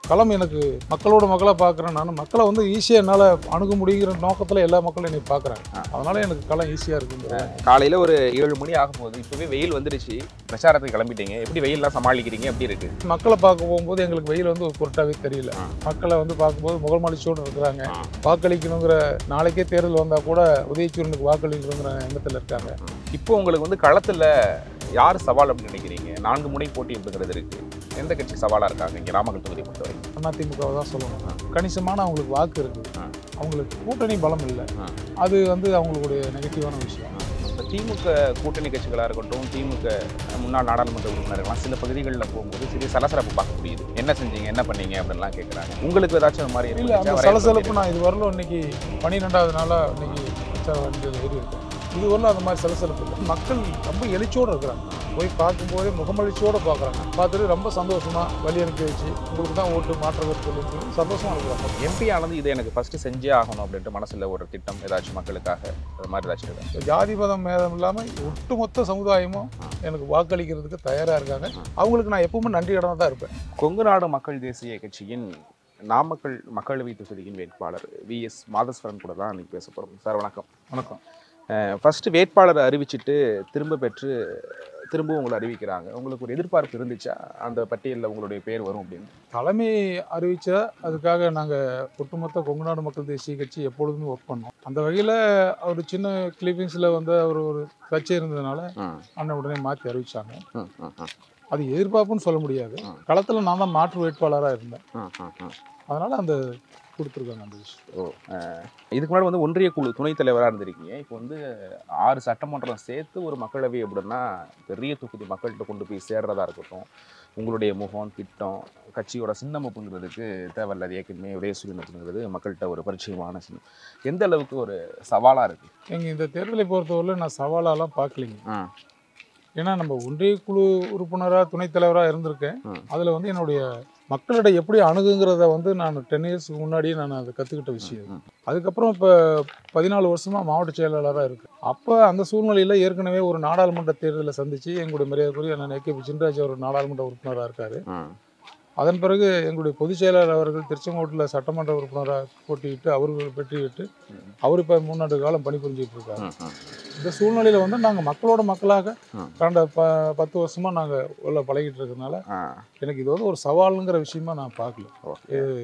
களம் எனக்கு மக்களோட மக்களாக பார்க்குறேன் நான் மக்களை வந்து ஈஸியாக என்னால் அணுக முடியுங்கிற நோக்கத்தில் எல்லா மக்களும் என்னை பார்க்குறாங்க அதனால எனக்கு களம் ஈஸியாக இருக்குங்க காலையில ஒரு ஏழு மணி ஆகும்போது இப்பவே வெயில் வந்துடுச்சு பிரச்சாரத்துக்கு கிளம்பிட்டீங்க எப்படி வெயில்லாம் சமாளிக்கிறீங்க எப்படி இருக்கு மக்களை பார்க்க போகும்போது எங்களுக்கு வெயில் வந்து ஒரு பொருட்டாவே தெரியல மக்களை வந்து பார்க்கும்போது முகமலிச்சோடு இருக்கிறாங்க வாக்களிக்கணுங்கிற நாளைக்கே தேர்தல் வந்தால் கூட உதயசூரனுக்கு வாக்களிக்கணுங்கிற எண்ணத்தில் இருக்காங்க இப்போ உங்களுக்கு வந்து களத்துல யார் சவால் அப்படின்னு நினைக்கிறீங்க நான்கு முனை போட்டி அப்படிங்கிறது இருக்கு எந்த கட்சி சவாலா இருக்காங்க இங்க நாமக்கல் தொகுதி பொறுத்தவரை அதிமுகவை தான் சொல்லணும் கணிசமான அவங்களுக்கு வாக்கு இருக்குது ஆ. அவங்களுக்கு கூட்டணி பலம் இல்லை ஆ. அது வந்து அவங்களுடைய நெகட்டிவான விஷயம் இப்போ திமுக கூட்டணி கட்சிகளாக இருக்கட்டும் திமுக முன்னாள் நாடாளுமன்ற உறுப்பினர்கள்லாம் சில பகுதிகளில் போகும்போது சிறிய சலசலப்பு பார்க்க முடியுது என்ன செஞ்சீங்க என்ன பண்ணீங்க அப்படின்லாம் கேட்குறாங்க உங்களுக்கு ஏதாச்சும் அந்த மாதிரி இல்லை அந்த ஏற்பட்டுச்சா? சலசலப்பு நான் இது வரலும் இன்னைக்கு பன்னிரெண்டாவது நாளாக இன்னைக்கு பிரச்சார வண்டியில் ஏறி இருக்கேன் இது வரலும் அந்த மாதிரி சலசலப்பு இல்லை மக்கள் ரொம்ப எழுச்சியோடு இருக்கிறாங்க போய் பார்க்கும்போதே முகமலிச்சியோடு பார்க்குறாங்க பார்த்துட்டு ரொம்ப சந்தோஷமா வழி அனுப்பி வச்சு உங்களுக்கு தான் ஓட்டு மாற்ற சொல்லி சந்தோஷமா இருக்கிறாங்க எம்பி ஆனது இது எனக்கு ஃபர்ஸ்ட் செஞ்சே ஆகணும் அப்படின்ட்டு மனசுல ஒரு திட்டம் ஏதாச்சும் மக்களுக்காக அது மாதிரி ஏதாச்சும் இருக்கா? இந்த ஜாதி மதம் மேதம் இல்லாமல் ஒட்டுமொத்த சமுதாயமும் எனக்கு வாக்களிக்கிறதுக்கு தயாராக இருக்காங்க அவங்களுக்கு நான் எப்பவுமே நன்றி கடனாக தான் இருப்பேன் கொங்கு நாடு மக்கள் தேசிய கட்சியின் நாமக்கல் மக்களவை தொகுதியின் வேட்பாளர் வி எஸ் மாதஸ்வரன் கூட தான் இன்னைக்கு பேச போகிறோம் சார் வணக்கம் வணக்கம் ஃபர்ஸ்ட் வேட்பாளரை அறிவிச்சிட்டு திரும்ப பெற்று திரும்பவும் உங்களை அறிவிக்கிறாங்க உங்களுக்கு ஒரு எதிர்பார்ப்பு இருந்துச்சா அந்த பட்டியலில் உங்களுடைய பேர் வரும் அப்படின்னு தலைமை அறிவிச்சா அதுக்காக நாங்கள் ஒட்டுமொத்த கொங்குநாடு மக்கள் தேசிய கட்சி எப்பொழுதுமே ஒர்க் பண்ணோம் அந்த வகையில் ஒரு சின்ன கிளிப்பிங்ஸில் வந்து அவர் ஒரு சர்ச்சை இருந்ததுனால ம், அண்ணன் உடனே மாற்றி அறிவிச்சாங்க ம், ம், ம், அது எதிர்பார்ப்புன்னு சொல்ல முடியாது ம். களத்தில் நான் தான் மாற்று வேட்பாளராக இருந்தேன் ம், ம், ம். அதனால் அந்த கொடுத்துருக்காங்க அந்த விஷயம் ஓ அஹ், இதுக்கு முன்னாடி வந்து ஒன்றிய குழு துணைத் தலைவராக இருந்திருக்கீங்க இப்போ வந்து ஆறு சட்டமன்றம் சேர்த்து ஒரு மக்களவை அப்படின்னா பெரிய தொகுதி மக்கள்கிட்ட கொண்டு போய் சேர்றதா இருக்கட்டும் உங்களுடைய முகம் திட்டம் கட்சியோட சின்னம் அப்படிங்கிறதுக்கு தேவையில்ல அது ஏற்கனவே உதயசூரியன் அப்படிங்கிறது மக்கள்கிட்ட ஒரு பரிச்சயமான சின்னம் எந்த அளவுக்கு ஒரு சவாலாக இருக்கு எங்கள் இந்த தேர்தலை பொறுத்தவரை நான் சவாலாலாம் பார்க்கலிங்க ம் ஏன்னா நம்ம ஒன்றிய குழு உறுப்பினராக துணைத் தலைவராக இருந்திருக்கேன் ம். அதில் வந்து என்னுடைய மக்களிடம் எப்படி அணுகுங்கிறத வந்து நான் டென் இயர்ஸ்க்கு முன்னாடியே நான் அதை கற்றுக்கிட்ட விஷயம் ம். அதுக்கப்புறம் இப்போ பதினாலு வருஷமாக மாவட்ட செயலாளராக இருக்கு அப்போ அந்த சூழ்நிலையில் ஏற்கனவே ஒரு நாடாளுமன்ற தேர்தலை சந்தித்து எங்களுடைய மரியாதைக்குரிய நான் ஏ கே சின்ராஜ் அவர் நாடாளுமன்ற உறுப்பினராக இருக்கார் ம் அதன் பிறகு எங்களுடைய பொதுச் செயலாளர் அவர்கள் திருச்செங்கோட்டில் சட்டமன்ற உறுப்பினராக போட்டியிட்டு அவர்கள் வெற்றியிட்டு அவர் இப்போ மூணாண்டு காலம் பணிபுரிஞ்சிட்டு இருக்காரு ம், ம். இந்த சூழ்நிலையில் வந்து நாங்கள் மக்களோட மக்களாக ம். கடந்த ப பத்து வருஷமாக நாங்கள் உள்ள பழகிட்டு இருக்கறனால ஆ எனக்கு இது வந்து ஒரு சவாலுங்கிற விஷயமா நான் பார்க்கல ஓகே இது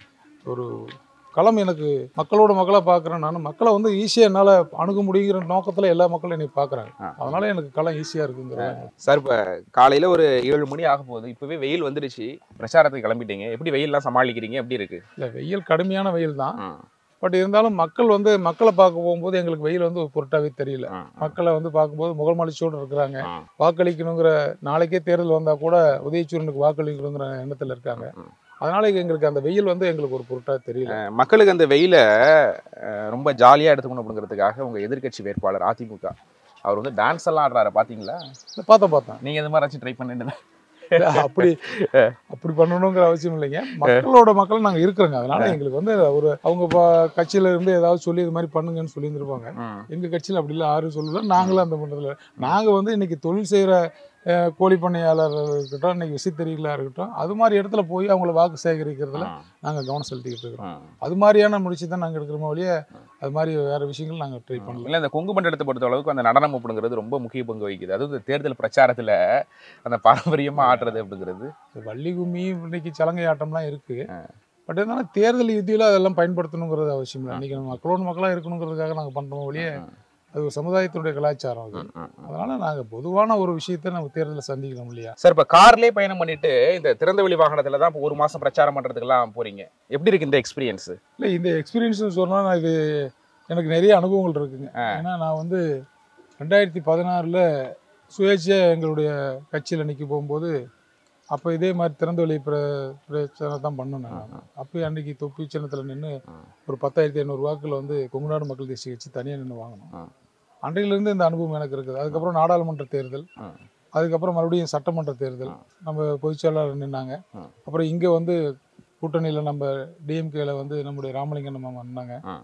ஒரு களம் எனக்கு மக்களோட மக்களாக பார்க்குறேன் நான் மக்களை வந்து ஈஸியாக என்னால் அணுக முடியுங்கிற நோக்கத்தில் எல்லா மக்களும் என்னை பார்க்குறாங்க ஆ. அதனால எனக்கு களம் ஈஸியாக இருக்குங்கிற சார் இப்போ காலையில் ஒரு ஏழு மணி ஆகும்போது இப்போவே வெயில் வந்துடுச்சு பிரச்சாரத்துக்கு கிளம்பிட்டீங்க எப்படி வெயில்லாம் சமாளிக்கிறீங்க எப்படி இருக்கு இல்லை வெயில் கடுமையான வெயில் தான் ம் பட் இருந்தாலும் மக்கள் வந்து மக்களை பார்க்க போகும்போது எங்களுக்கு வெயில் வந்து ஒரு பொருட்டாவே தெரியல ம், மக்களை வந்து பார்க்கும்போது முகமலிச்சோடு இருக்கிறாங்க ம். வாக்களிக்கணுங்கிற நாளைக்கே தேர்தல் வந்தால் கூட உதயசூரனுக்கு வாக்களிக்கணுங்கிற எண்ணத்தில் இருக்காங்க ம். அதனால எங்களுக்கு அந்த வெயில் வந்து எங்களுக்கு ஒரு பொருட்டாக தெரியல மக்களுக்கு அந்த வெயிலை அஹ், ரொம்ப ஜாலியாக எடுத்துக்கணும் அப்படிங்கிறதுக்காக உங்கள் எதிர்க்கட்சி வேட்பாளர் அதிமுக அவர் வந்து டான்ஸ் எல்லாம் ஆடுறாரு பார்த்தீங்களா இல்ல, பார்த்தேன் பார்த்தேன் நீங்கள் இது மாதிரி ட்ரை பண்ணிட்டு இல்ல, அப்படி அப்படி பண்ணணுங்கிற அவசியம் இல்லைங்க மக்களோட மக்கள் நாங்கள் இருக்கிறோங்க அதனால எங்களுக்கு வந்து ஒரு அவங்க ப- கட்சியில இருந்து ஏதாவது சொல்லி இது மாதிரி பண்ணுங்கன்னு சொல்லியிருந்திருப்பாங்க எங்க கட்சியில் அப்படி இல்லை யாரும் சொல்லல நாங்களும் அந்த பண்ணுறதுல நாங்கள் வந்து இன்னைக்கு தொழில் செய்கிற கோழி பண்ணையாளர் இருக்கட்டும் இன்னைக்கு விசைத்தறிகளாக இருக்கட்டும் அது மாதிரி இடத்துல போய் அவங்கள வாக்கு சேகரிக்கிறதுல நாங்கள் கவனம் செலுத்திக்கிட்டு இருக்கிறோம் அது மாதிரியான முடிச்சு தான் நாங்கள் எடுக்கிறோமோ ஒழிய அது மாதிரி வேற விஷயங்கள் நாங்கள் ட்ரை பண்ணல இல்லை இந்த கொங்கு மண்டலத்தை பொறுத்த அளவுக்கு அந்த நடனம் அப்படிங்கிறது ரொம்ப முக்கிய பங்கு வகிக்குது அதாவது தேர்தல் பிரச்சாரத்தில் அந்த பாரம்பரியமாக ஆடுறது அப்படிங்கிறது வள்ளி கும்மி இன்னைக்கு சலங்கை ஆட்டம்லாம் இருக்கு பட் இருந்தாலும் தேர்தல் யுத்தியில் அதெல்லாம் பயன்படுத்தணுங்கிறது அவசியம் இல்லை இன்னைக்கு நம்ம மக்களோட மக்களாக இருக்கணுங்கிறதுக்காக நாங்கள் பண்ணுறோம் ஒழிய அது ஒரு சமுதாயத்தினுடைய கலாச்சாரம் அது அதனால நாங்கள் பொதுவான ஒரு விஷயத்தை நம்ம தேர்தலில் சந்திக்கணும் இல்லையா சார் இப்போ கார்லேயே பயணம் பண்ணிட்டு இந்த திறந்தவெளி வாகனத்தில் தான் இப்போ ஒரு மாதம் பிரச்சாரம் பண்ணுறதுக்கெல்லாம் போறீங்க எப்படி இருக்கு இந்த எக்ஸ்பீரியன்ஸ் இல்லை இந்த எக்ஸ்பீரியன்ஸ்னு சொன்னால் நான் இது எனக்கு நிறைய அனுபவங்கள் இருக்குங்க ஏன்னா நான் வந்து ரெண்டாயிரத்தி பதினாறில் சுயேட்சையாக எங்களுடைய கட்சியில் நிற்க போகும்போது அப்போ இதே மாதிரி திறந்தவெளி பிர பிரச்சனை தான் பண்ணேன் நான் அப்போ அன்னைக்கு தொப்பி சின்னத்தில் நின்று ஒரு பத்தாயிரத்தி ஐநூறு வாக்கில் வந்து கொங்குநாடு மக்கள் தேசிய கட்சி தனியாக நின்று வாங்கினோம் அன்றையிலேருந்து இந்த அனுபவம் எனக்கு இருக்குது அதுக்கப்புறம் நாடாளுமன்ற தேர்தல் அதுக்கப்புறம் மறுபடியும் சட்டமன்ற தேர்தல் நம்ம பொதுச்செயலாளர் நின்னாங்க அப்புறம் இங்கே வந்து கூட்டணியில் நம்ம டிஎம்கேல வந்து நம்முடைய ராமலிங்கம் நம்ம வந்தாங்க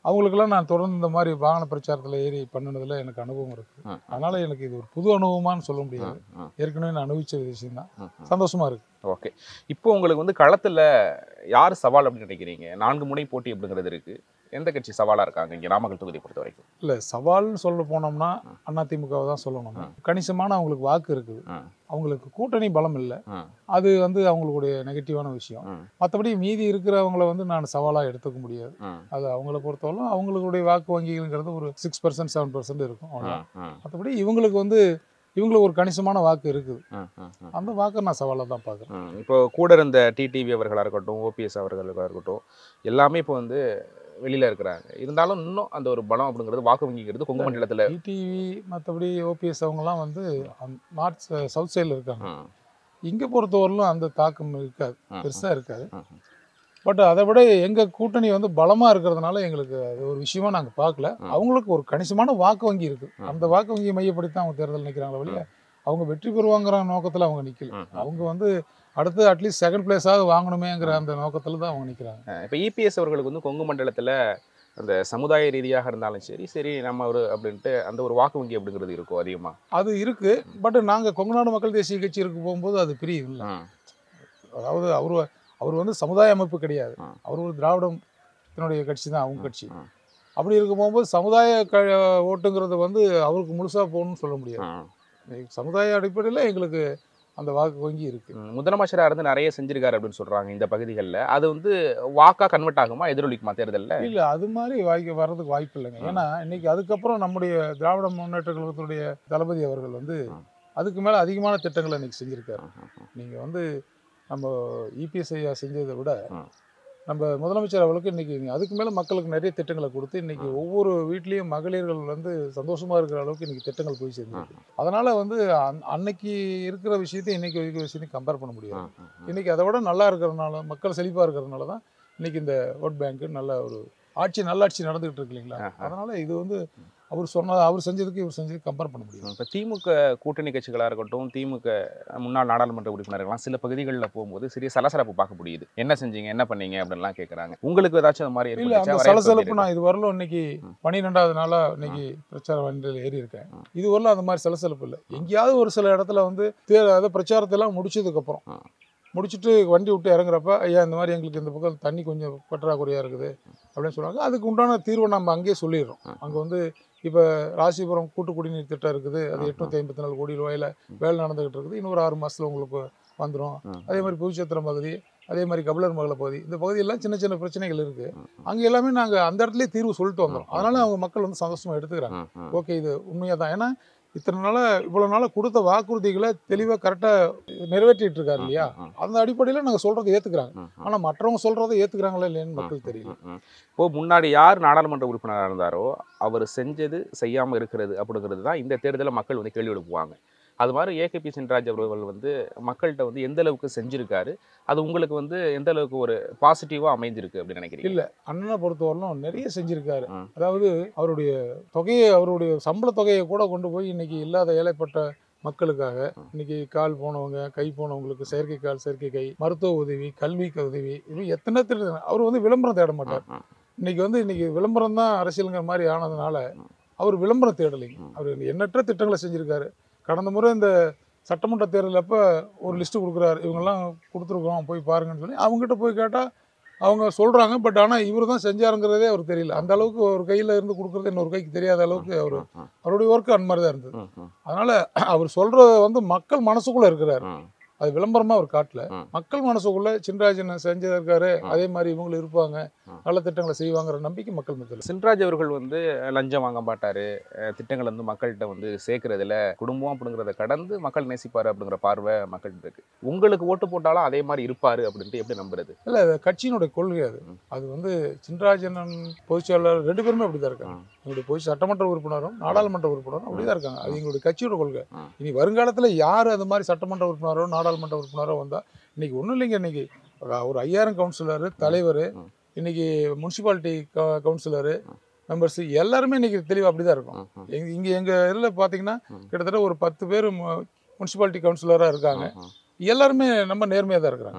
அவங்களுக்கெல்லாம் நான் தொடர்ந்து இந்த மாதிரி வாகன பிரச்சாரத்தில் ஏறி பண்ணினதுல எனக்கு அனுபவம் இருக்குது ம். அதனால எனக்கு இது ஒரு புது அனுபவமான்னு சொல்ல முடியாது ம், ஏற்கனவே நான் அனுபவிச்ச விஷயம் தான் ம், ம். சந்தோஷமா இருக்கு ஓகே இப்போ உங்களுக்கு வந்து களத்துல யார் சவால் அப்படின்னு நினைக்கிறீங்க நான்கு முனை போட்டி அப்படிங்கிறது இருக்கு எந்த கட்சி சவாலா இருக்காங்க இங்க நாமக்கல் தொகுதியை பொறுத்த வரைக்கும் இல்ல சவால்னு சொல்ல போனோம்னா அதிமுகவை தான் சொல்லணும் ம். கணிசமான அவங்களுக்கு வாக்கு இருக்குது ம், அவங்களுக்கு கூட்டணி பலம் இல்லை ம், அது வந்து அவங்களுடைய நெகட்டிவான விஷயம் ம், மற்றபடி மீதி இருக்கிறவங்கள வந்து நான் சவாலாக எடுத்துக்க முடியாது ம், அது அவங்கள பொறுத்தவரை அவங்களுடைய வாக்கு வங்கிகள்ங்கிறது ஒரு சிக்ஸ் பர்சன்ட் செவன் பர்சன்ட் இருக்கும் அவ்வளோதான் ம், ம், மற்றபடி இவங்களுக்கு வந்து இவங்களுக்கு ஒரு கணிசமான வாக்கு இருக்குது ம், ம், ம். அந்த வாக்கை நான் சவாலாக தான் பார்க்குறேன் ம், இப்போ கூட இருந்த டிடிவி அவர்களாக இருக்கட்டும் ஓபிஎஸ் அவர்களாக இருக்கட்டும் எல்லாமே இப்போ வந்து வெளியில இருக்கிறாங்க இருந்தாலும் இன்னும் அந்த ஒரு பலம் அப்படிங்கிறது வாக்கு வங்கிங்கிறது கொங்கு மண்டலத்துல டிடிவி மற்றபடி ஓபிஎஸ் அவங்கலாம் வந்து நார்த் சவுத் சைடில் இருக்காங்க ம், இங்கே பொறுத்தவரையிலும் அந்த தாக்கம் இருக்காது ம், பெருசாக இருக்காது ம், ம். பட் அதை விட எங்கள் கூட்டணி வந்து பலமாக இருக்கிறதுனால எங்களுக்கு அது ஒரு விஷயமா நாங்கள் பார்க்கல ம். அவங்களுக்கு ஒரு கணிசமான வாக்கு வங்கி இருக்குது ம். அந்த வாக்கு வங்கியை மையப்படுத்தி தான் அவங்க தேர்தல் நிற்கிறாங்களே வழிய அவங்க வெற்றி பெறுவாங்கிற நோக்கத்தில் அவங்க நிற்கல ம், ம். அவங்க வந்து அடுத்து அட்லீஸ்ட் செகண்ட் பிளேஸாவது வாங்கணுமேங்கிற அந்த நோக்கத்தில் தான் அவங்க நிற்கிறாங்க அஹ் இப்போ இபிஎஸ் அவர்களுக்கு வந்து கொங்கு மண்டலத்துல அந்த சமுதாய ரீதியாக இருந்தாலும் சரி சரி நம்ம ஒரு அப்படின்ட்டு அந்த ஒரு வாக்கு வங்கி அப்படிங்கிறது இருக்கும் அதிகமா அது இருக்கு பட் நாங்கள் கொங்குநாடு மக்கள் தேசிய கட்சி இருக்கு போகும்போது அது பிரியும் இல்லை ம், அதாவது அவர் அவர் வந்து சமுதாய அமைப்பு கிடையாது ம். அவர் ஒரு திராவிடத்தினுடைய கட்சி தான் அவங்க கட்சி ம். அப்படி இருக்க போகும்போது சமுதாய க ஓட்டுங்கிறது வந்து அவருக்கு முழுசாக போகணும்னு சொல்ல முடியாது ம். இன்னைக்கு சமுதாய அடிப்படையில் எங்களுக்கு அந்த வாக்கு வங்கி இருக்கு ம், முதலமைச்சரா இருந்து நிறைய செஞ்சிருக்காரு அப்படின்னு சொல்றாங்க இந்த பகுதிகளில் அது வந்து வாக்கா கன்வெர்ட் ஆகுமா எதிரொலிக்குமா தேர்தல்ல இல்ல அது மாதிரி வாய்க்க வர்றதுக்கு வாய்ப்பு இல்லைங்க ம். ஏன்னா இன்னைக்கு அதுக்கப்புறம் நம்முடைய திராவிட முன்னேற்ற கழகத்துடைய தளபதி அவர்கள் வந்து ம். அதுக்கு மேல அதிகமான திட்டங்களை இன்னைக்கு செஞ்சிருக்காரு ம், ம், நீங்க வந்து நம்ம இபிஎஸ் ஐயா செஞ்சதை விட ம். நம்ம முதலமைச்சர் அவர்களுக்கு இன்னைக்கு அதுக்கு மேல மக்களுக்கு நிறைய திட்டங்களை கொடுத்து இன்னைக்கு ஒவ்வொரு வீட்லயும் மகளிர்கள் வந்து சந்தோஷமா இருக்கிற அளவுக்கு இன்னைக்கு திட்டங்கள் போய் சேர்ந்து அதனால வந்து அன்- அன்னைக்கு இருக்கிற விஷயத்தை இன்னைக்கு இருக்கிற விஷயத்தையும் கம்பேர் பண்ண முடியாது ம், ம், ம். இன்னைக்கு அதை விட நல்லா இருக்கிறதுனால மக்கள் செழிப்பா இருக்கிறதுனால தான் இன்னைக்கு இந்த ஓட் பேங்க் நல்ல ஒரு ஆட்சி நல்லாட்சி நடந்துகிட்டு இருக்கு இல்லைங்களா ஆ, ஆ. அதனால இது வந்து அவர் சொன்ன அவர் செஞ்சதுக்கு இவர் செஞ்சதுக்கு கம்பேர் பண்ண முடியும் இப்போ திமுக கூட்டணி கட்சிகளாக இருக்கட்டும் திமுக முன்னாள் நாடாளுமன்ற உறுப்பினர்கள்லாம் சில பகுதிகளில் போகும்போது சிறிய சலசலப்பு பார்க்க முடியுது என்ன செஞ்சீங்க என்ன பண்ணீங்க அப்படின்லாம் கேட்குறாங்க உங்களுக்கு ஏதாச்சும் அது மாதிரி இல்ல அந்த ஏற்பட்டுச்சா? வரவேற்பு சலசலப்பு எப்படி நான் இது வரலும் இன்னைக்கு ம். பன்னிரெண்டாவது நாளா இன்னைக்கு பிரச்சார வண்டியில் ஏறி இருக்கேன் ம். இது வரலும் அந்த மாதிரி சலசலப்பு இல்லை எங்கேயாவது ஒரு சில இடத்துல வந்து தே அதை பிரச்சாரத்தை எல்லாம் முடிச்சதுக்கு அப்புறம் ம். முடிச்சுட்டு வண்டி விட்டு இறங்குறப்ப ஐயா இந்த மாதிரி எங்களுக்கு இந்த பக்கம் தண்ணி கொஞ்சம் பற்றாக்குறையா இருக்குது அப்படின்னு சொல்றாங்க அதுக்கு உண்டான தீர்வை நம்ம அங்கேயே சொல்லிடுறோம் ம். அங்க வந்து இப்போ ராசிபுரம் கூட்டு குடிநீர் திட்டம் இருக்குது அது ம். எட்நூத்தி ஐம்பத்தி நாலு கோடி ரூபாயில வேலை நடந்துகிட்டு இருக்குது இன்னொரு ஆறு மாசத்துல உங்களுக்கு வந்துடும் ம். அதே மாதிரி புதுச்சத்திரம் பகுதி அதே மாதிரி கபிலர் மகள பகுதி இந்த பகுதியெல்லாம் சின்ன சின்ன பிரச்சனைகள் இருக்கு ம், ம், அங்க எல்லாமே நாங்க அந்த இடத்துலயே தீர்வு சொல்லிட்டு வந்தோம் ம். அதனால அவங்க மக்கள் வந்து சந்தோஷமா எடுத்துக்கிறாங்க ம், ம். ஓகே இது உண்மையா தான் ஏன்னா இத்தனை நாளா இவ்வளவு நாளா கொடுத்த வாக்குறுதிகளை தெளிவா கரெக்டா நிறைவேற்றிட்டு இருக்காரு இல்லையா ம், ம், அந்த அடிப்படையில நாங்க சொல்றதை ஏத்துக்கிறாங்க ம், ம். ஆனா மற்றவங்க சொல்றதை ஏத்துக்கிறாங்களா இல்லையான்னு மக்கள் தெரியல ம், ம். இப்போ முன்னாடி யார் நாடாளுமன்ற உறுப்பினராக இருந்தாரோ அவர் செஞ்சது செய்யாம இருக்கிறது அப்படிங்கிறது தான் இந்த தேர்தலில் மக்கள் வந்து கேள்வி எழுப்புவாங்க அது மாதிரி ஏகேபி சென்ராஜ் அவர்கள் வந்து மக்கள்கிட்ட வந்து எந்த அளவுக்கு செஞ்சிருக்காரு அது உங்களுக்கு வந்து எந்த அளவுக்கு ஒரு பாசிட்டிவா அமைஞ்சிருக்கு அப்படின்னு நினைக்கிறீங்க இல்ல அண்ணனை பொறுத்தவரையிலும் நிறைய செஞ்சிருக்காரு ம். அதாவது அவருடைய தொகையை அவருடைய சம்பள தொகையை கூட கொண்டு போய் இன்னைக்கு இல்லாத ஏழைப்பட்ட மக்களுக்காக ம். இன்னைக்கு கால் போனவங்க கை போனவங்களுக்கு செயற்கை கால் செயற்கை கை மருத்துவ உதவி கல்விக்கு உதவி இது எத்தனை திட்டம் அவர் வந்து விளம்பரம் தேட மாட்டார் ம், ம், இன்னைக்கு வந்து இன்னைக்கு விளம்பரம் தான் அரசியலுங்கிற மாதிரி ஆனதுனால ம். அவர் விளம்பரம் தேடலைங்க ம். அவர் எண்ணற்ற திட்டங்களை செஞ்சிருக்காரு கடந்த முறை இந்த சட்டமன்ற தேர்தல் அப்ப ஒரு லிஸ்ட் கொடுக்குறாரு இவங்கெல்லாம் கொடுத்துருக்கோம் போய் பாருங்கன்னு சொல்லி அவங்ககிட்ட போய் கேட்டா அவங்க சொல்றாங்க பட் ஆனா இவர் தான் செஞ்சாருங்கிறதே அவருக்கு தெரியல அந்த அளவுக்கு ஒரு கையில இருந்து கொடுக்குறது இன்னொரு கைக்கு தெரியாத அளவுக்கு அவர் ம், ம், அவருடைய ஒர்க் அந்த மாதிரி தான் இருந்தது ம், ம், அதனால அவர் சொல்றத வந்து மக்கள் மனசுக்குள்ள இருக்கிறாரு ம், அது விளம்பரமா அவர் காட்டல ம். மக்கள் மனசுக்குள்ள சின்ராஜன் செஞ்சிருக்காரு ம். அதே மாதிரி இவங்களும் இருப்பாங்க ம். நல்ல திட்டங்களை செய்வாங்கிற நம்பிக்கை மக்கள் மத்தியில் சின்ராஜ் அவர்கள் வந்து லஞ்சம் வாங்க மாட்டாரு அஹ் திட்டங்கள் வந்து மக்கள்கிட்ட வந்து சேர்க்கறதுல குடும்பம் அப்படிங்கிறத கடந்து மக்கள் நேசிப்பாரு அப்படிங்கிற பார்வை மக்கள்கிட்ட இருக்கு உங்களுக்கு ஓட்டு போட்டாலும் அதே மாதிரி இருப்பாரு அப்படின்ட்டு எப்படி நம்புறது இல்ல அது கட்சியினுடைய கொள்கை அது ம். அது வந்து சின்ராஜனன் பொதுச்செயலாளர் ரெண்டு பேருமே அப்படிதான் இருக்காங்க ம். எங்களுடைய பொது சட்டமன்ற உறுப்பினரும் நாடாளுமன்ற உறுப்பினரும் அப்படிதான் இருக்காங்க அது எங்களுடைய கட்சியோட கொள்கை ம். இனி வருங்காலத்துல யார் அது மாதிரி சட்டமன்ற உறுப்பினரோ நாடாளுமன்ற உறுப்பினரோ வந்தா இன்னைக்கு ஒண்ணும் இல்லைங்க இன்னைக்கு ஒரு ஐயாயிரம் கவுன்சிலர் தலைவர் ம். இன்னைக்கு முனிசிபாலிட்டி கவுன்சிலர் ம். மெம்பர்ஸ் எல்லாருமே இன்னைக்கு தெளிவா அப்படிதான் இருக்கும் ம், ம், எங்க இங்க எங்க இதுல பாத்தீங்கன்னா ம். கிட்டத்தட்ட ஒரு பத்து பேர் முனிசிபாலிட்டி கவுன்சிலரா இருக்காங்க ம், ம், எல்லாருமே நம்ம நேர்மையா தான் இருக்கிறாங்க ம்.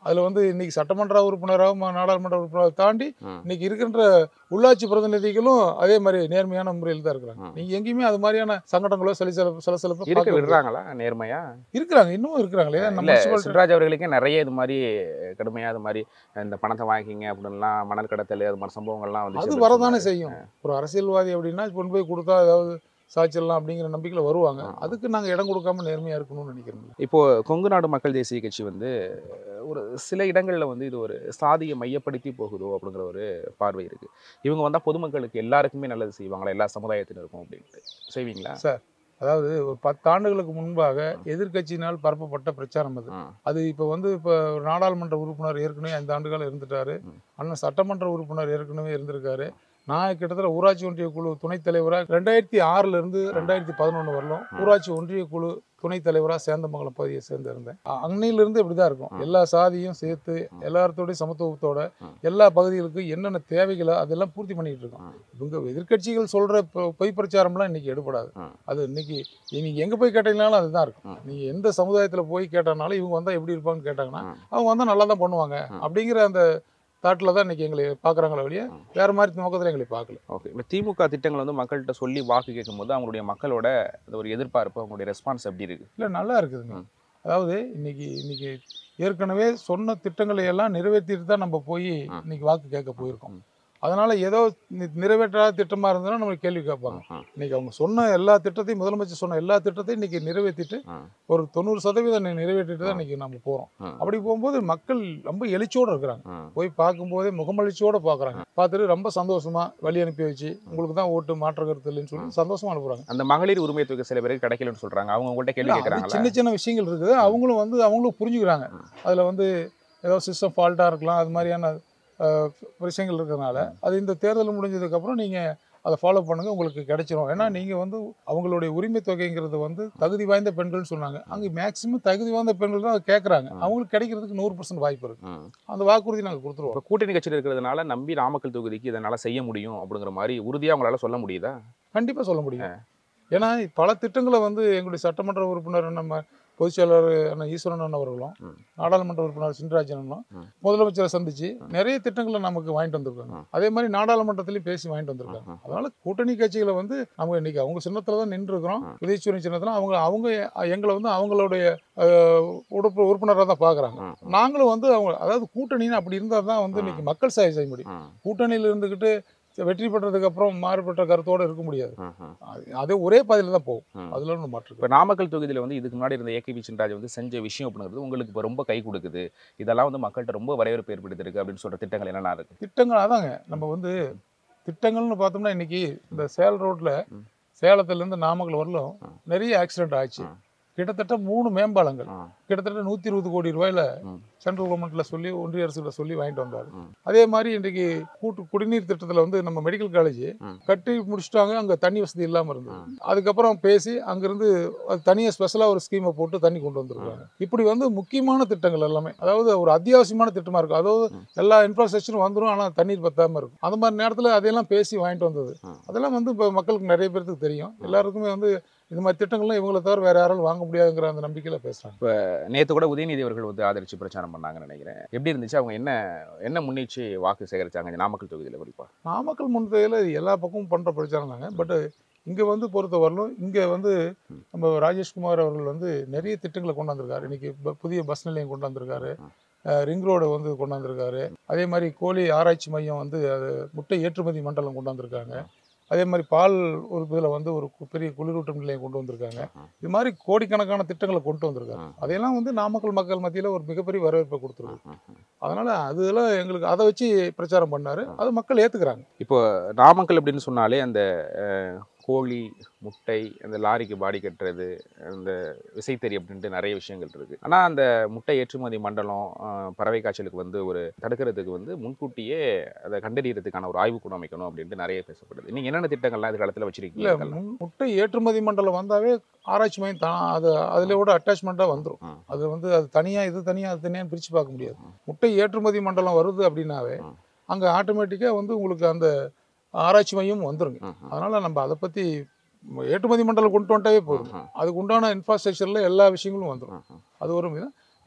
அதுல வந்து இன்னைக்கு சட்டமன்ற உறுப்பினராகவும் நாடாளுமன்ற உறுப்பினராக தாண்டி ம். இன்னைக்கு இருக்கின்ற உள்ளாட்சி பிரதிநிதிகளும் அதே மாதிரி நேர்மையான முறையில் தான் இருக்கிறாங்க ம். நீங்க எங்கேயுமே அது மாதிரியான சங்கடங்களோ சலி சலசலப்போ இருக்க பார்க்க விடுறாங்களா நேர்மையா இருக்கிறாங்க இன்னும் இருக்கிறாங்களே நம்ம இல்ல municipality- சிவராஜ் அவர்களுக்கே நிறைய இது மாதிரி கடுமையா இது மாதிரி இந்த பணத்தை வாங்கிக்கிங்க அப்படின்லாம் மணல் கடத்தல் அது மாதிரி சம்பவங்கள்லாம் வந்து அது வரதானே செய்யும் ஒரு அரசியல்வாதி அப்படின்னா கொண்டு போய் கொடுத்தா ஏதாவது சாய்ச்சிடலாம் அப்படிங்கிற நம்பிக்கையில வருவாங்க ஆ. அதுக்கு நாங்க இடம் கொடுக்காம நேர்மையா இருக்கணும்னு நினைக்கிறோம் இப்போ கொங்கு நாடு மக்கள் தேசிய கட்சி வந்து ஒரு சில இடங்கள்ல வந்து இது ஒரு சாதியை மையப்படுத்தி போகுதோ அப்படிங்கிற ஒரு பார்வை இருக்கு இவங்க வந்தா பொதுமக்களுக்கு எல்லாருக்குமே நல்லது செய்வாங்களா எல்லா சமுதாயத்தினருக்கும் அப்படின்ட்டு செய்வீங்களா அதாவது ஒரு பத்தாண்டுகளுக்கு முன்பாக எதிர்க்கட்சியினால் பரப்பப்பட்ட பிரச்சாரம் அது ம், அது இப்போ வந்து இப்போ ஒரு நாடாளுமன்ற உறுப்பினர் ஏற்கனவே ஐந்து ஆண்டுகள் இருந்துட்டாரு ம். அண்ணன் சட்டமன்ற உறுப்பினர் ஏற்கனவே இருந்திருக்காரு நான் கிட்டத்தட்ட ஊராட்சி ஒன்றிய குழு துணைத் தலைவராக ரெண்டாயிரத்தி ஆறுல இருந்து ரெண்டாயிரத்தி பதினொன்று வரலும் ஊராட்சி ஒன்றிய குழு துணைத் தலைவராக சேந்தமங்கலம் பகுதியை சேர்ந்து இருந்தேன் அ- அன்னையிலிருந்து இப்படிதான் இருக்கும் ம். எல்லா சாதியும் சேர்த்து எல்லாத்தோடய சமத்துவத்தோட ம். எல்லா பகுதிகளுக்கும் என்னென்ன தேவைகளோ அதெல்லாம் பூர்த்தி பண்ணிட்டு இருக்கோம் ம். இவங்க எதிர்க்கட்சிகள் சொல்ற பொ- பொய் பிரச்சாரம்லாம் இன்னைக்கு எடுபடாது ம். அது இன்னைக்கு நீங்க எங்க போய் கேட்டீங்கனாலும் அதுதான் இருக்கும் ம். நீங்க எந்த சமுதாயத்துல போய் கேட்டனாலும் இவங்க வந்தா எப்படி இருப்பாங்கன்னு கேட்டாங்கன்னா ம். அவங்க வந்தா நல்லா தான் பண்ணுவாங்க ம். அப்படிங்கிற அந்த தாட்டில் தான் இன்னைக்கு எங்களை பார்க்குறாங்களே வெளியே ம். வேற மாதிரி நோக்கத்தில் எங்களை பார்க்கல ஓகே இப்போ திமுக திட்டங்கள் வந்து மக்கள்கிட்ட சொல்லி வாக்கு கேட்கும்போது அவங்களுடைய மக்களோட அந்த ஒரு எதிர்பார்ப்பு அவங்களுடைய ரெஸ்பான்ஸ் எப்படி இருக்கு இல்லை நல்லா இருக்குதுங்க ம். அதாவது இன்னைக்கு இன்னைக்கு ஏற்கனவே சொன்ன திட்டங்களை எல்லாம் நிறைவேற்றிட்டு தான் நம்ம போய் ம். இன்னைக்கு வாக்கு கேட்க போயிருக்கோம் ம். அதனால ஏதோ நி- நிறைவேற்றாத திட்டமா இருந்ததுன்னா நம்மளுக்கு கேள்வி கேட்பாங்க ம், இன்னைக்கு அவங்க சொன்ன எல்லா திட்டத்தையும் முதலமைச்சர் சொன்ன எல்லா திட்டத்தையும் இன்னைக்கு நிறைவேற்றிட்டு ம், ஒரு தொண்ணூறு சதவீதம் நி- நிறைவேற்றிட்டு தான் இன்னைக்கு நம்ம போறோம் ம். அப்படி போகும்போது மக்கள் ரொம்ப எழுச்சியோட இருக்கிறாங்க ம், போய் பார்க்கும்போதே முகமலிச்சியோட பார்க்குறாங்க பார்த்துட்டு ரொம்ப சந்தோஷமா வழி அனுப்பி வச்சு உங்களுக்கு தான் ஓட்டு மாற்ற கருத்து இல்லைன்னு சொல்லி சந்தோஷமா அனுப்புறாங்க அந்த மகளிர் உரிமை தொகை சில பேருக்கு கிடைக்கலன்னு சொல்றாங்க அவங்க உங்கள்ட்ட கேள்வி இல்ல, அது கேட்கறாங்களா சின்ன சின்ன விஷயங்கள் இருக்குது அவங்களும் வந்து அவங்களும் புரிஞ்சுக்கிறாங்க ம். அதுல வந்து ஏதோ சிஸ்டம் ஃபால்ட்டாக இருக்கலாம் அது மாதிரியான அஹ், விஷயங்கள் இருக்கிறதுனால அது இந்த தேர்தல் முடிஞ்சதுக்கப்புறம் நீங்கள் அதை ஃபாலோ பண்ணுங்க உங்களுக்கு கிடைச்சிரும் ஏன்னா நீங்கள் வந்து அவங்களுடைய உரிமை தொகைங்கிறது வந்து தகுதி வாய்ந்த பெண்கள்னு சொன்னாங்க அங்கே மேக்ஸிமம் தகுதி வாய்ந்த பெண்கள் தான் அதை கேட்குறாங்க ம். அவங்களுக்கு கிடைக்கிறதுக்கு நூறு பர்சன்ட் வாய்ப்பு இருக்கு ம். அந்த வாக்குறுதி நாங்கள் கொடுத்துருவோம் இப்போ கூட்டணி கட்சியில் இருக்கிறதுனால நம்பி நாமக்கல் தொகுதிக்கு இதனால செய்ய முடியும் அப்படிங்கிற மாதிரி உறுதியா உங்களால சொல்ல முடியுதா கண்டிப்பாக சொல்ல முடியும் ஏன்னா பல திட்டங்களை வந்து எங்களுடைய சட்டமன்ற உறுப்பினர் நம்ம பொதுச் செயலாளர் அண்ணன் ஈஸ்வரன் அண்ணன் அவர்களும் ம். நாடாளுமன்ற உறுப்பினர் சின்ராஜன் அண்ணனும் ம். முதலமைச்சரை சந்திச்சு நிறைய திட்டங்களை நமக்கு வாங்கிட்டு வந்திருக்காங்க ம். அதே மாதிரி நாடாளுமன்றத்திலையும் பேசி வாங்கிட்டு வந்திருக்காங்க ம். அதனால கூட்டணி கட்சிகளை வந்து நம்ம இன்னைக்கு அவங்க சின்னத்துல தான் நின்று இருக்கிறோம் ம். உதயசூரியன் சின்னத்துல அவங்க அவங்க எங்களை வந்து அவங்களுடைய அஹ், உறுப்பு உறுப்பினராக தான் பார்க்குறாங்க ம், நாங்களும் வந்து அவங்க அதாவது கூட்டணின்னு அப்படி இருந்தால் தான் வந்து இன்னைக்கு மக்கள் சேவை செய்ய முடியும் ம், கூட்டணியில் இருந்துக்கிட்டு வெற்றி பெற்றதுக்கு அப்புறம் மாறுபட்ட கருத்தோட இருக்க முடியாது ம், ம், அது- அது ஒரே பாதையில தான் போகும் ம். அதுல ஒன்று மாற்று இப்போ நாமக்கல் தொகுதியில் வந்து இதுக்கு முன்னாடி இருந்த ஏகே சின்ராஜ் வந்து செஞ்ச விஷயம் அப்படிங்கிறது உங்களுக்கு இப்போ ரொம்ப கை கொடுக்குது இதெல்லாம் வந்து மக்கள்கிட்ட ரொம்ப வரவேற்பு ஏற்படுத்திருக்கு அப்படின்னு சொல்ற திட்டங்கள் என்னென்ன இருக்கு திட்டங்கள் அதாங்க நம்ம வந்து திட்டங்கள்னு பார்த்தோம்னா இன்னைக்கு இந்த சேல் ரோட்ல ம். சேலத்துல இருந்து நாமக்கல் வரலும் ம். நிறைய ஆக்சிடென்ட் ஆச்சு ம். கிட்டத்தட்ட மூணு மேம்பாலங்கள் ம், கிட்டத்தட்ட நூத்தி இருபது கோடி ரூபாயில ம். சென்ட்ரல் கவர்மெண்ட்ல சொல்லி ஒன்றிய அரசுல சொல்லி வாங்கிட்டு வந்தாரு ம். அதே மாதிரி இன்றைக்கு கூட்டு குடிநீர் திட்டத்துல வந்து நம்ம மெடிக்கல் காலேஜ் ம். கட்டி முடிச்சிட்டாங்க அங்க தண்ணி வசதி இல்லாம இருந்தது அதுக்கப்புறம் பேசி அங்கிருந்து அது தனியா ஸ்பெஷலா ஒரு ஸ்கீமை போட்டு தண்ணி கொண்டு வந்திருக்காங்க இப்படி வந்து முக்கியமான திட்டங்கள் எல்லாமே அதாவது ஒரு அத்தியாவசியமான திட்டமா இருக்கும் அதாவது ம். எல்லா இன்ஃப்ராஸ்ட்ரக்சரும் வந்துடும் ஆனா தண்ணீர் பத்தாம இருக்கும் அந்த மாதிரி நேரத்துல அதையெல்லாம் பேசி வாங்கிட்டு வந்தது ம். அதெல்லாம் வந்து இப்போ மக்களுக்கு நிறைய பேருக்கு தெரியும் எல்லாருக்குமே வந்து இந்த மாதிரி திட்டங்கள்லாம் இவங்களை தவிர வேற யாராலும் வாங்க முடியாதுங்கிற அந்த நம்பிக்கையில பேசுறாங்க நேத்து கூட உதயநிதி அவர்கள் வந்து ஆதரிச்சு பிரச்சாரம் பண்ணாங்கன்னு நினைக்கிறேன் எப்படி இருந்துச்சு அவங்க என்ன என்ன முன்னேற்றி வாக்கு சேகரிச்சாங்க இந்த நாமக்கல் தொகுதியில் குறிப்பா நாமக்கல் முன்தையில் எல்லா பக்கமும் பண்ற பிரச்சாரம் தாங்க பட் இங்க வந்து பொறுத்த வரலும் இங்க வந்து ம். நம்ம ராஜேஷ்குமார் அவர்கள் வந்து நிறைய திட்டங்களை கொண்டு வந்திருக்காரு இன்னைக்கு ப- புதிய பஸ் நிலையம் கொண்டு வந்திருக்காரு ம். ரிங் ரோடு வந்து கொண்டு வந்திருக்காரு அதே மாதிரி கோழி ஆராய்ச்சி மையம் வந்து அது முட்டை ஏற்றுமதி மண்டலம் கொண்டு வந்திருக்காங்க அதே மாதிரி பால் ஒரு இதில் வந்து ஒரு கு- பெரிய குளிரூட்டும் நிலையம் கொண்டு வந்திருக்காங்க ம். இது மாதிரி கோடிக்கணக்கான திட்டங்களை கொண்டு வந்திருக்காங்க ம். அதையெல்லாம் வந்து நாமக்கல் மக்கள் மத்தியில ஒரு மிகப்பெரிய வரவேற்பை கொடுத்துருக்கு ம், ம். அதனால அதெல்லாம் எங்களுக்கு அதை வச்சு பிரச்சாரம் பண்ணாரு அது மக்கள் ஏத்துக்கிறாங்க இப்போ நாமக்கல் அப்படின்னு சொன்னாலே அந்த அஹ், கோழி முட்டை அந்த லாரிக்கு பாடி கட்டுறது அந்த விசைத்தறி அப்படின்ட்டு நிறைய விஷயங்கள் இருக்கு ஆனா அந்த முட்டை ஏற்றுமதி மண்டலம் அஹ், பறவை காய்ச்சலுக்கு வந்து ஒரு தடுக்கிறதுக்கு வந்து முன்கூட்டியே அதை கண்டறியறதுக்கான ஒரு ஆய்வு கூட அமைக்கணும் அப்படின்ட்டு நிறைய பேசப்படுது நீங்க என்னென்ன திட்டங்கள்லாம் எதிர்காலத்தில் இல்ல வச்சிருக்கீங்க முன்- முட்டை ஏற்றுமதி மண்டலம் வந்தாவே ஆராய்ச்சி மையம் தான் அது அதிலோட அட்டாச்மெண்ட்டாக வந்துடும் ம். அது வந்து அது தனியா இது தனியா அது தனியாக பிரிச்சு பார்க்க முடியாது ம். முட்டை ஏற்றுமதி மண்டலம் வருது அப்படின்னாவே ம். அங்க ஆட்டோமேட்டிக்கா வந்து உங்களுக்கு அந்த ஆராய்ச்சி மையம் வந்துருங்க ம், ம், அதனால நம்ம அதை பத்தி ம- ஏற்றுமதி மண்டலம் கொண்டு வந்துட்டாவே போதும் ம், ம், அதுக்கு உண்டான இன்ஃப்ராஸ்ட்ரக்சர்ல எல்லா விஷயங்களும் வந்துடும் ம், ம். அது ஒரு விதம்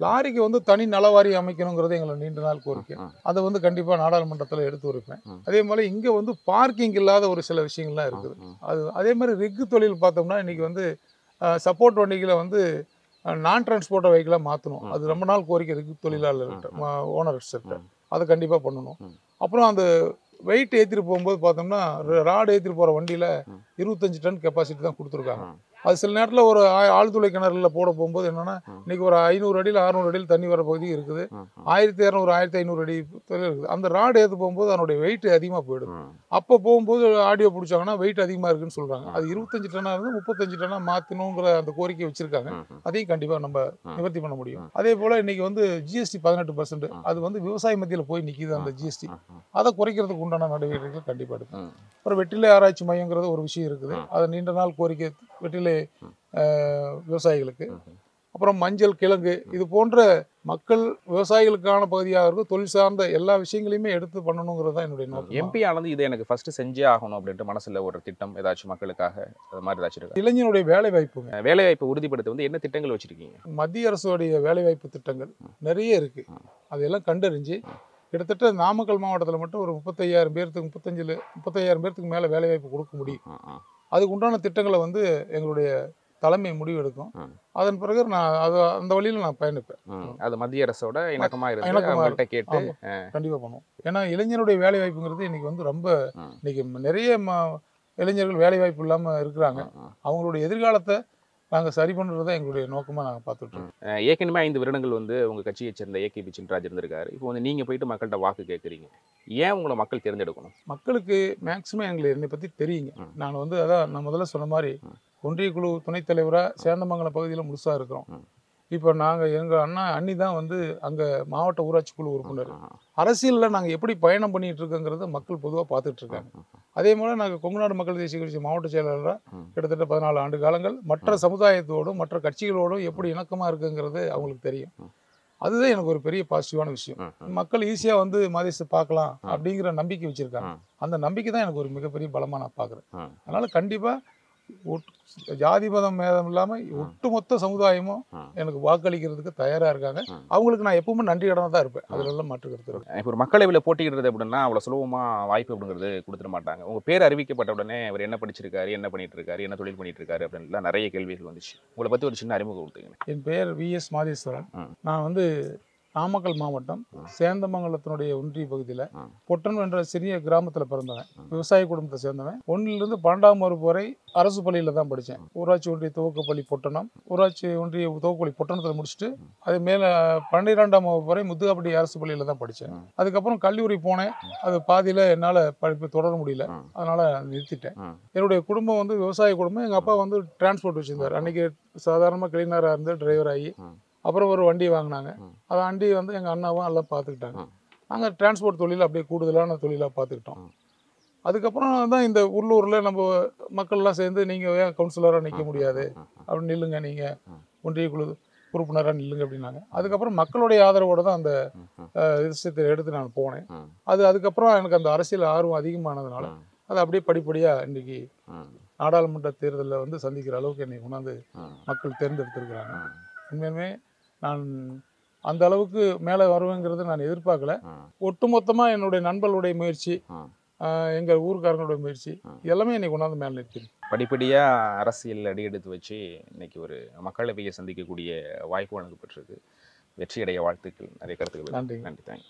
லாரிக்கு வந்து தனி நலவாரி அமைக்கணுங்கிறது எங்களை நீண்ட நாள் கோரிக்கை ம். அதை வந்து கண்டிப்பாக நாடாளுமன்றத்தில் எடுத்து வைப்பேன் ம். அதே மாதிரி இங்கே வந்து பார்க்கிங் இல்லாத ஒரு சில விஷயங்கள்லாம் இருக்குது ம், அது அதே மாதிரி ரிக்கு தொழில் பார்த்தோம்னா இன்னைக்கு வந்து சப்போர்ட் வண்டிகளை வந்து நான் டிரான்ஸ்போர்ட்டை வெஹிக்கிளாக மாற்றணும் ம். அது ரொம்ப நாள் கோரிக்கை ரிக்கு தொழிலாளர்கிட்ட ஓனர்ஸ்கிட்ட ம். அதை கண்டிப்பாக பண்ணணும் ம். அப்புறம் அந்த வெயிட் ஏற்றிட்டு போகும்போது பார்த்தோம்னா ராடு ஏற்றிட்டு போகிற வண்டியில் ம். இருபத்தஞ்சு டன் கெப்பாசிட்டி தான் கொடுத்துருக்காங்க ம். அது சில நேரத்தில் ஒரு ஆ- ஆழ்துளை கிணறுல போட போகும்போது என்னன்னா ம். இன்னைக்கு ஒரு ஐநூறு அடியில் அறுநூறு அடியில் தண்ணி வர பகுதி இருக்குது ம், ம், ஆயிரத்தி இரநூறு ஆயிரத்தி ஐநூறு அடி தொலைவில் இருக்குது அந்த ராடு ஏற்று போகும்போது அதனுடைய வெயிட் அதிகமாக போயிடும் ம், அப்போ போகும்போது ஆடியோ பிடிச்சாங்கன்னா வெயிட் அதிகமாக இருக்குன்னு சொல்கிறாங்க அது இருபத்தஞ்சு டன்னாக இருந்து முப்பத்தஞ்சு டன்னாக மாற்றணுங்கிற அந்த கோரிக்கை வச்சிருக்காங்க ம், ம். அதையும் கண்டிப்பாக நம்ம ம். நிவர்த்தி பண்ண முடியும் ம். அதே போல் இன்னைக்கு வந்து ஜிஎஸ்டி பதினெட்டு பர்சன்ட் ம். அது வந்து விவசாய மத்தியில் போய் நிற்கிது அந்த ஜிஎஸ்டி ம், ம், அதை குறைக்கிறதுக்கு உண்டான நடவடிக்கைகள் கண்டிப்பாக எடுக்கும் ம். அப்புறம் வெற்றிலை ஆராய்ச்சி மையங்கிறது ஒரு விஷயம் இருக்குது ம். அது நீண்ட நாள் கோரிக்கை வெற்றிலை ம். அஹ், விவசாயிகளுக்கு ம், ம். அப்புறம் மஞ்சள் கிழங்கு இது போன்ற மக்கள் விவசாயிகளுக்கான பகுதியாக இருக்கும் தொழில் சார்ந்த எல்லா விஷயங்களையுமே எடுத்து பண்ணணுங்கிறது தான் என்னுடைய நோக்கம் எம்பி ஆனது இதை எனக்கு ஃபர்ஸ்ட் செஞ்சே ஆகணும் அப்படின்ட்டு மனசுல ஒரு திட்டம் ஏதாச்சும் மக்களுக்காக அது மாதிரி ஏதாச்சும் இருக்கா இளைஞனுடைய வேலை வாய்ப்புங்க வேலை வாய்ப்பை உறுதிப்படுத்த வந்து என்ன திட்டங்கள் வச்சிருக்கீங்க மத்திய அரசுடைய வேலைவாய்ப்பு திட்டங்கள் நிறைய இருக்கு ம். அதையெல்லாம் கண்டறிஞ்சு கிட்டத்தட்ட நாமக்கல் மாவட்டத்தில் மட்டும் ஒரு முப்பத்தையாயிரம் பேர்த்துக்கு முப்பத்தஞ்சில் முப்பத்தையாயிரம் பேர்த்துக்கு மேலே வேலைவாய்ப்பு கொடுக்க முடியும் ம், ம், அதுக்கு உண்டான திட்டங்களை வந்து எங்களுடைய தலைமை முடிவெடுக்கும் ம். அதன் பிறகு நான் அது அந்த வழியில் நான் பயணிப்பேன் ம். அது மத்திய அரசோட இணக்கமா இருந்து இணக்கமா அவங்கள்ட்ட கேட்டு ஆமா. கண்டிப்பாக பண்ணுவோம் ஏன்னா இளைஞருடைய வேலைவாய்ப்புங்கிறது இன்னைக்கு வந்து ரொம்ப ம். இன்னைக்கு நிறைய ம இளைஞர்கள் வேலைவாய்ப்பு இல்லாமல் இருக்கிறாங்க ம், ம். அவங்களுடைய எதிர்காலத்தை நாங்கள் சரி பண்ணுறது தான் எங்களுடைய நோக்கமாக நாங்கள் பார்த்துட்டு இருக்கோம் அஹ் ஏற்கனவே ஐந்து வருடங்கள் வந்து உங்க கட்சியை சேர்ந்த ஏகே பிச்சின்ராஜ் இருந்திருக்காரு இப்போ வந்து நீங்க போயிட்டு மக்கள்கிட்ட வாக்கு கேட்குறீங்க ஏன் உங்களை மக்கள் தேர்ந்தெடுக்கணும் மக்களுக்கு மேக்சிமம் எங்களை என்னை பற்றி தெரியுங்க ம். நான் வந்து அதான் நான் முதல்ல சொன்ன மாதிரி ம். ஒன்றிய குழு துணைத் தலைவராக சேந்தமங்கலம் பகுதியில் முழுசாக இருக்கிறோம் ம். இப்போ நாங்கள் எங்கள் அண்ணா அண்ணி தான் வந்து அங்கே மாவட்ட ஊராட்சி குழு உறுப்பினர் ம், அரசியலில் நாங்கள் எப்படி பயணம் பண்ணிட்டு இருக்கோங்கிறத மக்கள் பொதுவாக பார்த்துட்டு இருக்காங்க ம், அதே போல் நாங்கள் கொங்குநாடு மக்கள் தேசிய கட்சி மாவட்ட செயலாளராக ம். கிட்டத்தட்ட பதினாலு ஆண்டு காலங்கள் மற்ற சமுதாயத்தோடும் மற்ற கட்சிகளோடும் எப்படி இணக்கமாக இருக்குங்கிறது அவங்களுக்கு தெரியும் ம். அதுதான் எனக்கு ஒரு பெரிய பாசிட்டிவான விஷயம் ம், ம். மக்கள் ஈஸியாக வந்து மதேச பார்க்கலாம் ம். அப்படிங்கிற நம்பிக்கை வச்சுருக்காங்க ம். அந்த நம்பிக்கை தான் எனக்கு ஒரு மிகப்பெரிய பலமாக நான் பார்க்குறேன் ம். அதனால் கண்டிப்பாக ஜாதி மதம் மேதம் இல்லாமல் ஒட்டுமொத்த சமுதாயமும் ம். எனக்கு வாக்களிக்கிறதுக்கு தயாராக இருக்காங்க ம். அவங்களுக்கு நான் எப்பவுமே நன்றி கடனாக தான் இருப்பேன் அதுல எல்லாம் மாற்று கருத்து இருக்கு. இப்போ ஒரு மக்களவையில் போட்டியிடுறது அப்படின்னா அவ்வளோ சுலபமா வாய்ப்பு அப்படிங்கிறது கொடுத்துட மாட்டாங்க உங்க பேர் அறிவிக்கப்பட்ட உடனே அவர் என்ன படிச்சிருக்காரு என்ன பண்ணிட்டு இருக்காரு என்ன தொழில் பண்ணிட்டு இருக்காரு அப்படின்லாம் நிறைய கேள்விகள் வந்துச்சு உங்களை பத்தி ஒரு சின்ன அறிமுகம் கொடுத்தீங்க என் பெயர் வி எஸ் மாதேஸ்வரன் ம். நான் வந்து நாமக்கல் மாவட்டம் ம். சேந்தமங்கலத்தினுடைய ஒன்றிய பகுதியில் ம். பொட்டன் என்ற சிறிய கிராமத்தில் பிறந்தவன் ம். விவசாய குடும்பத்தை சேர்ந்தவன் ஒன்றிலிருந்து பன்னெண்டாம் வகுப்பு வரை அரசு பள்ளியில் தான் படித்தேன் ஊராட்சி ஒன்றிய துவக்கப்பள்ளி பொட்டணம் ஊராட்சி ஒன்றிய துவக்கப்பள்ளி பொட்டணத்தில் முடிச்சுட்டு அது மேலே பன்னிரெண்டாம் வகுப்பு வரை முத்துகாப்பட்டி அரசு பள்ளியில் தான் படித்தேன் ம். அதுக்கப்புறம் கல்லூரி போனேன் அது பாதியில் என்னால் படிப்பு தொடர முடியல ம். அதனால் நிறுத்திட்டேன் ம். என்னுடைய குடும்பம் வந்து விவசாய குடும்பம் எங்கள் அப்பா வந்து டிரான்ஸ்போர்ட் வச்சிருந்தார் அன்னைக்கு சாதாரணமாக கிளீனராக இருந்து டிரைவர் ஆகி ம். அப்புறம் ஒரு வண்டி வாங்கினாங்க ம். அந்த வண்டி வந்து எங்கள் அண்ணாவும் எல்லாம் பார்த்துக்கிட்டாங்க ம். நாங்கள் டிரான்ஸ்போர்ட் தொழில் அப்படியே கூடுதலான தொழிலாக பார்த்துக்கிட்டோம் ம். அதுக்கப்புறம் தான் இந்த உள்ளூரில் நம்ம மக்கள்லாம் சேர்ந்து நீங்கள் ஏன் கவுன்சிலராக நிற்க முடியாது ம். அப்படி நில்லுங்க நீங்கள் ம். ஒன்றிய குழு உறுப்பினராக நில்லுங்க அப்படின்னாங்க அதுக்கப்புறம் மக்களுடைய ஆதரவோடு தான் அந்த ம். ம். அஹ், விஷயத்தை எடுத்து நான் போனேன் ம். அது அதுக்கப்புறம் எனக்கு அந்த அரசியல் ஆர்வம் அதிகமானதுனால ம். அது அப்படியே படிப்படியாக இன்னைக்கு ம். நாடாளுமன்ற தேர்தலில் வந்து சந்திக்கிற அளவுக்கு என்னை கொண்டாந்து ம். மக்கள் தேர்ந்தெடுத்திருக்கிறாங்க ம். உண்மையுமே நான் அந்த அளவுக்கு மேலே வருவேங்கிறத நான் எதிர்பார்க்கல ம். ஒட்டுமொத்தமாக என்னுடைய நண்பர்களுடைய முயற்சி ம். ஆஹ் எங்கள் ஊர்க்காரங்களுடைய முயற்சி ம். எல்லாமே என்னை கொண்டாந்து மேலே நிறுத்திருக்கு படிப்படியா அரசியல் அடி எடுத்து வச்சு இன்னைக்கு ஒரு மக்களவையை சந்திக்கக்கூடிய வாய்ப்பு வழங்கப்பட்டிருக்கு வெற்றியடைய வாழ்த்துக்கள் நிறைய கருத்துக்கள் நன்றி. நன்றி தேங்க்யூ